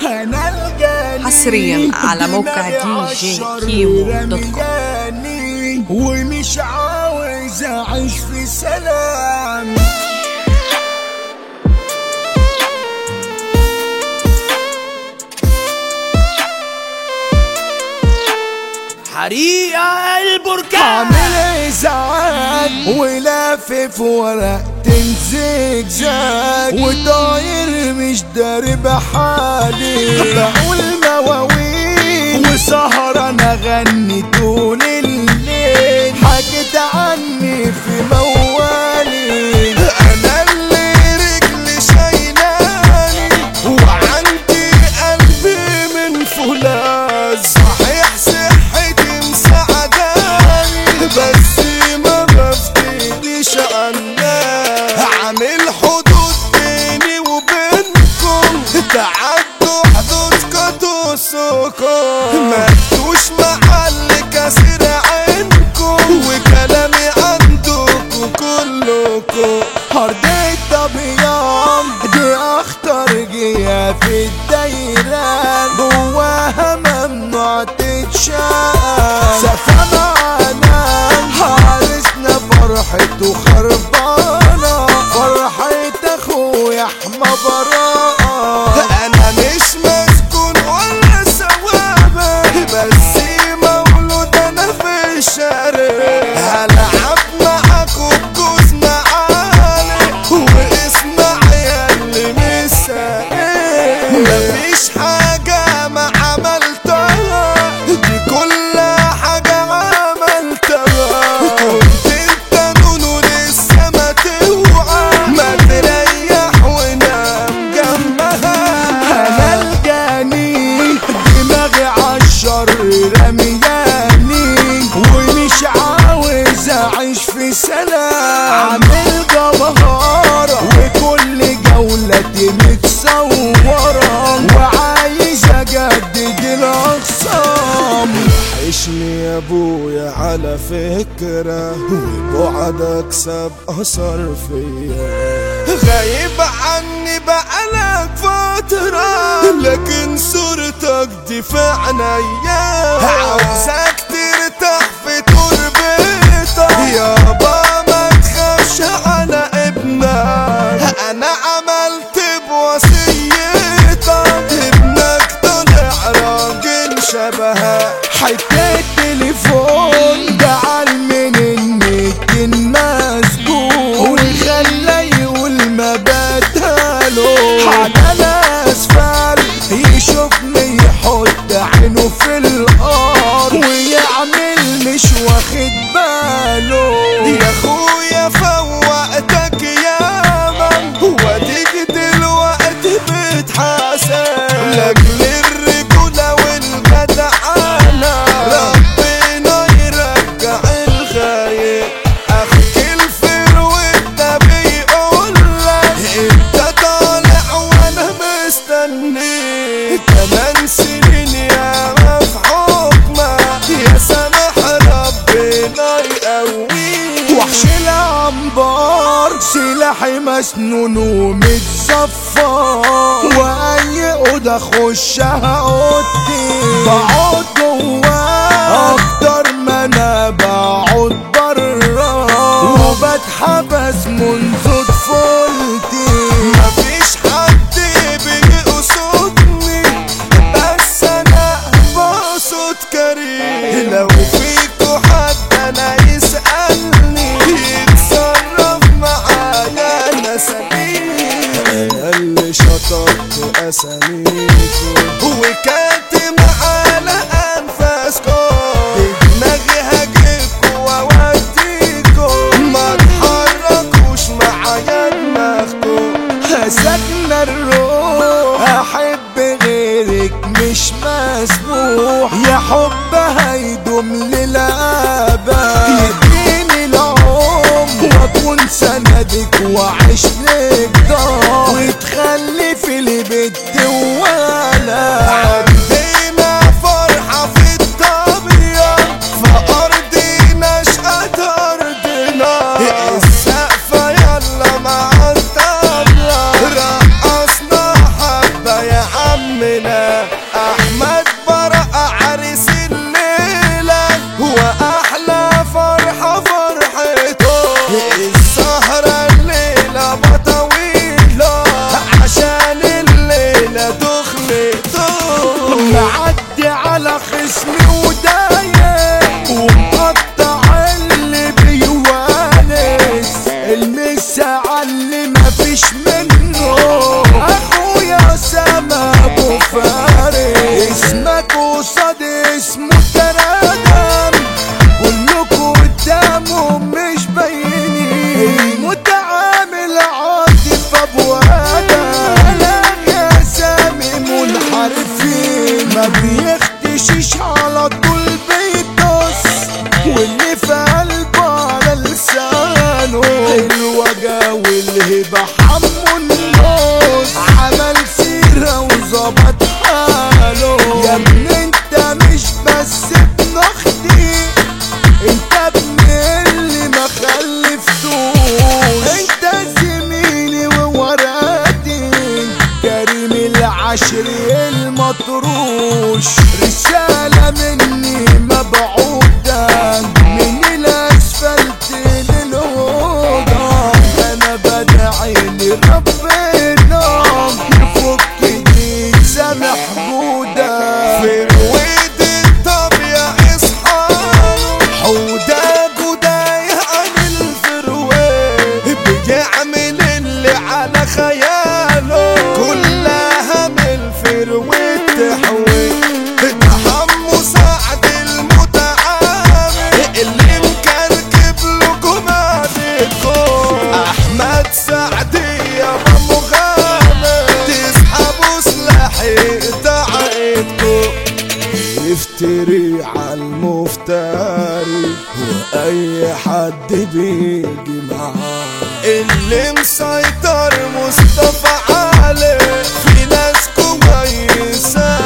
انا الجاني حصرياً على موقع دماغي دي جي عالشر كيمو دوت كوم. رمياني ومش عاوز اعيش في سلام حريقة البركان عامل ازعاج ولافف ورق زجزاج وطاير مش داري بحالي بقول مواويل وسهران اغني طول الليل حكيت عني في موالي انا اللي رجلي شايلاني وعندي قلبي من فولاذ صحيح صحتي مساعداني بس ما بفتديش عنها عامل حدود بيني وبينكم تعدوا حدودكم وسوقكم مالكوش محل كسر عينكم وكلامي عندكم كلكم هرديت طبيان دي اخطر جيه في الدايرة جواها ممنوع تتشاف سفن عنان حارسنا فرحته خربانة فرحة اخويا احمى براءة انا مش مسكون ولا سوابق بس مولود انا في الشارع هلعب معاكوا بجوز معاني واسمع يا اللي مش سايق مفيش حاجة ما عملتها دي كل حاجة عملتها كنت انت نونو لسه ما توعى ما تريح ونام جنبها انا الجاني دماغي عالشر رمياني ومش عاوز اعيش في سلام عامل جبهارة وكل جولتي متصورة وعايز اجدد الاقسام وحشني يا ابويا على فكرة وبعد اكسب اثر فيا غايب عني بقالك فترة لكن صورتك دي في عينيا عاوزك ترتاح في تربتك يابا ما تخافش على ابنك انا عملت بوصيتك ابنك طلع راجل شبهك حتى التليفون جعل من النت مسجون وخلى يقول ما بداله على الاسفل يشوفني يحط عينه في الارض ويعمل مش واخد باله يا اخويا فوقتك ياما واديك دلوقتي بتحاسب لاجل الرجولة والجدعانة ربنا يرجع الخايب اخوك الفروت ده بيقول لك انت طالع وانا مستنيك كمان سنين يا ما في حكمك يا سامح ربنا يقويك وحش العنبر سلاحي مسنون ومتزفر واي اوضه اخشها اوضتي بقعد جواه اكتر ما انا بقعد برا وبتحبس منذ طفولتي مفيش حد بيقصدني بس انا بقصد كريم لو فيكوا حد انا يسألني يتصرف معايا انا سليم انا اللي شطبت اساميكوا وكاتم على انفاسكم بدماغي هجيبكوا واوديكوا ما تحركوش معايا دماغكوا ساكنة الروح احب غيرك مش مسموح يا حب هيدوم للابد يديني العمر واكون سندك واعيش لك دار وتخلف لي بنت ولا عندنا فرحة في الطبيعة فأرضي نشأة أرضنا السقفة يلا مع الطبلة رقصنا حبة يا عمنا اسمي ودايق ومقطع اللي بيوانس المسا اللي مفيش منه اخويا سما ابو فارس اسمك قصاد اسمه ترادم كلكوا قدامه مش باينين المتعامل عاطف ابو ادم انا يا سامي منحرفين ما بيختشش على طول بيدوس واللي في قلبه على لسانه الوجع والهبة حمو النوس عمل سيرة وظبط حاله يا ابني انت مش بس ابن اختي انت ابن اللي ما خلفتوش انت زميلي وورقتي كريم العشري المطروش رسالة مني مبعوثة من الاسفلت للهدى انا بدعي لربنا يفك دي سامح بودا في رويد الطب يا اصحى حودا جدايا عن الفرويد بيعمل اللي على خياله كلها من الفرويد تحوي تحمو سعد المتعامل اللي مكركب لكم عادتكم احمد سعد يا مغامر تسحبوا سلاحي تعيدكم يفتري على المفتري واي حد بيجي معاه اللي مسيطر مصطفى علي في ناس كويسه